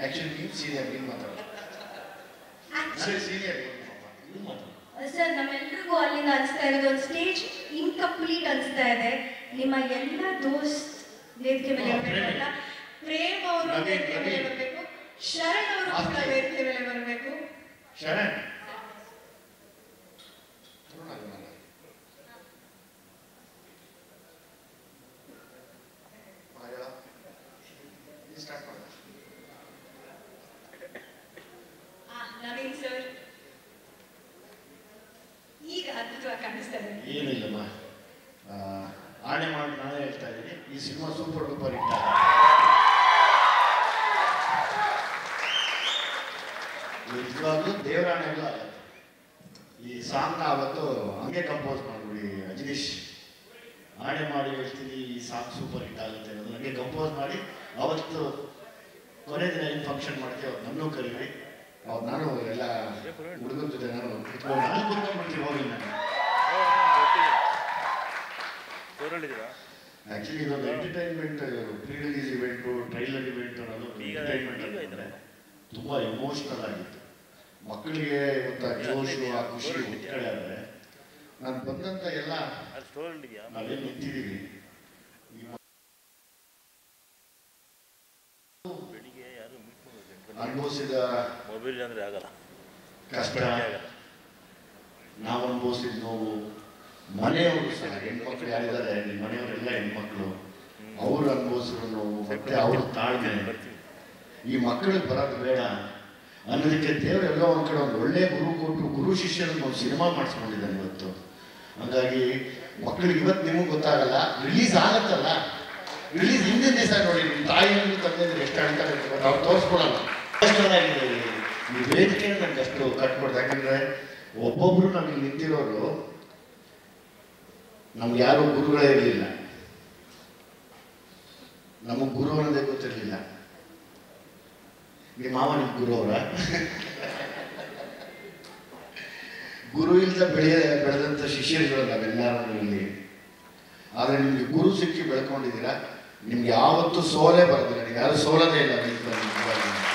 Actually ನೀವು senior ನೀವು ಮಾತಾಡೋದು Actually- ಸೀನಿಯರ್ ನೀವು ಮಾತಾಡೋದು ಸರ್ ನಮ್ಮೆಲ್ರಿಗೂ ಅಲ್ಲಿಂದ ಅನಿಸ್ತಾ ಇರೋದು ಒಂದು ಸ್ಟೇಜ್ ಇನ್ಕಂಪ್ಲೀಟ್ ಅನಿಸ್ತಾ ಇದೆ ನಿಮ್ಮ ಎಲ್ಲ ದೋಸ್ತ್ ವೇದಿಕೆ ಮೇಲೆ ಹಾ, ಬರಬೇಕಲ್ಲ ಪ್ರೇಮ್ ಅವರು ನವೀನ್, ವೇದಿಕೆ ಮೇಲೆ ನವೀನ್. ಬರಬೇಕು ಶರಣ್ ಅವರು ಕೂಡ ಆಸ್ತಿ. ವೇದಿಕೆ ಮೇಲೆ ಬರಬೇಕು ಶರಣ್ ತರುಣ ಅಲ್ಲ. ಹಾ, ಹೇಳ. ನೀನ್ start ಮಾಡು. ನವೀನ್ ಸರ್ ಈಗ ಅದ್ಭುತವಾಗಿ ಕಾಣಿಸ್ತಾ ಇದೆ ಏನಿಲ್ಲಮ್ಮ ಆ, ಆಣೆ ಮಾಡಿ ನಾನೇ ಹೇಳ್ತಾ ಇದ್ದೀನಿ ಈ ಸಿನಿಮಾ ಸೂಪರ್ ಡೂಪರ್ ಹಿಟ್ ನಿಜವಾಗ್ಲೂ ದೇವರಾಣೆಗಳು ಆಗತ್ತೆ ಈ ಸಾಂಗ್ನ ಅವತ್ತು ಹಂಗೆ ಕಂಪೋಸ್ ಮಾಡ್ಬಿಡಿ ಅಜನೀಶ್ ಆಣೆ ಮಾಡಿ ಹೇಳ್ತೀನಿ ಈ ಸಾಂಗ್ ಸೂಪರ್ ಹಿಟ್ ಆಗುತ್ತೆ ಅನ್ನೋದು ಹಂಗೆ ಕಂಪೋಸ್ ಮಾಡಿ ಅವತ್ತು ಕೊನೆ ದಿನ ಏನು ಫಂಕ್ಷನ್ ಮಾಡ್ತೀವಿ ಅವತ್ತು ನನ್ನೂ ಕರೀರಿ ಅವತ್ತು ನಾನು ಎಲ್ಲ ಹುಡುಗರ ಜೊತೆ ನಾನು ಕುತ್ಕೊಂಡು ನಾನು ಕುತ್ಕೊಂಡ್ಬಿಡ್ತೀವಿ ಹೋಗಿ ನಾನು ಊರಲ್ಲಿದ್ದೀರಾ ಆಕ್ಚುಲಿ ಇದೊಂದು entertainment pre release event trailer event ಅನ್ನೋದು ಈಗ ಎಂಟರ್ಟೈನ್ಮೆಂಟ್ ಈಗ ಅಂದ್ರೆ ಇದೆಯಲ್ಲ. ತುಂಬಾ ಇಮೋಷನಲ್ ಆಗಿತ್ತು ಮಕ್ಕಳಿಗೆ ಇವತ್ತು ಆ ಜೋಶು ಆ ಖುಷಿ ಕಡೆ ಆದರೆ ನಾನು ಬಂದಂತ ಎಲ್ಲ ಅಲ್ಲಿ ಸ್ಟೋರಲ್ಲಿದೆಯಾ ನಾವೇನು ನಿಂತಿದ್ದೀವಿ ಈ ಮ- ಬೆಳಿಗ್ಗೆ ಯಾರು ಮೀಟ್ ಮಾಡೋದು ಅನುಭವಿಸಿದ ಮೊಬೈಲ್ ಅಂದರೆ ಆಗಲ್ಲ ಕಷ್ಟ ಆಗಲ್ಲ ನಾವು ಅನುಭವಿಸಿದ ನೋವು ಮನೆಯವರು ಸಹ ಹೆಣ್ಮಕ್ಳು ಯಾರಿದ್ದಾರೆ ನಿಮ್ಮ ಮನೆಯವರೆಲ್ಲ ಹೆಣ್ಮಕ್ಳು ಅವರು ಅನುಭವಿಸಿರೋ ನೋವು ಮತ್ತೆ ಅವ್ರ ತಾಳ್ಮೆ ಬರ್ತೀನಿ ಈ ಮಕ್ಕಳಿಗೆ ಬರೋದು ಬೇಡ ಅನ್ನೋದಕ್ಕೆ ದೇವರು ಎಲ್ಲೋ ಒಂದ್ ಕಡೆ ಒಂದು ಒಳ್ಳೆ ಗುರು ಕೊಟ್ಟು ಗುರು ಶಿಷ್ಯರನ್ನು ಒಂದು ಸಿನಿಮಾ ಮಾಡಿಸ್ಕೊಂಡಿದ್ದಾನೆ ಇವತ್ತು ಹಂಗಾಗಿ ಮಕ್ಕಳಿಗೆ ಇವತ್ತು ನಿಮಗೆ ಗೊತ್ತಾಗಲ್ಲ ರಿಲೀಸ್ ಆಗತ್ತಲ್ಲ ರಿಲೀಸ್ ಹಿಂದಿನ ದಿವಸ ನೋಡಿ ನಿಮ್ಮ ತಾಯಿಯವರು ತಂದೆಯವರು ಎಷ್ಟು ಹೇಳ್ತಾರೆ ಅವ್ರು ತೋರಿಸ್ಕೊಡಲ್ಲ ಕಷ್ಟವಾಗಿದೆ ಈ- ಈ ವೇದಿಕೆ ನನಗೆ ಅಷ್ಟು ಕಟ್ಕೊಡ್ದು ಯಾಕಂದ್ರೆ ಒಬ್ಬೊಬ್ರು ನಮಗೆ ನಿಂತಿರೋರು ನಮ್ಗೆ ಯಾರು ಗುರುಗಳೇ ಇರಲಿಲ್ಲ ನಮಗೆ ಗುರು ಅನ್ನೋದೇ ಗೊತ್ತಿರಲಿಲ್ಲ ನಿಮ್ಮ ಮಾವ ನಿಮ್ಮ ಗುರು ಅವರ ಗುರು ಇಲ್ಲದ ಬೆಳೆಯ ಬೆಳೆದಂಥ ಶಿಷ್ಯರುಗಳು ನಾವೆಲ್ಲರೂ ಇಲ್ಲಿ ಆದರೆ ನಿಮಗೆ ಗುರು ಸಿಕ್ಕಿ ಬೆಳ್ಕೊಂಡಿದ್ದೀರಾ ನಿಮ್ಗೆ ಯಾವತ್ತೂ ಸೋಲೇ ಬರೋದಿಲ್ಲ ನೀವು ಯಾರು ಸೋಲದೇ ಇಲ್ಲ ನಿಂತ್ಕೊಂಡು ನಿಜವಾಗ್ಲೂ.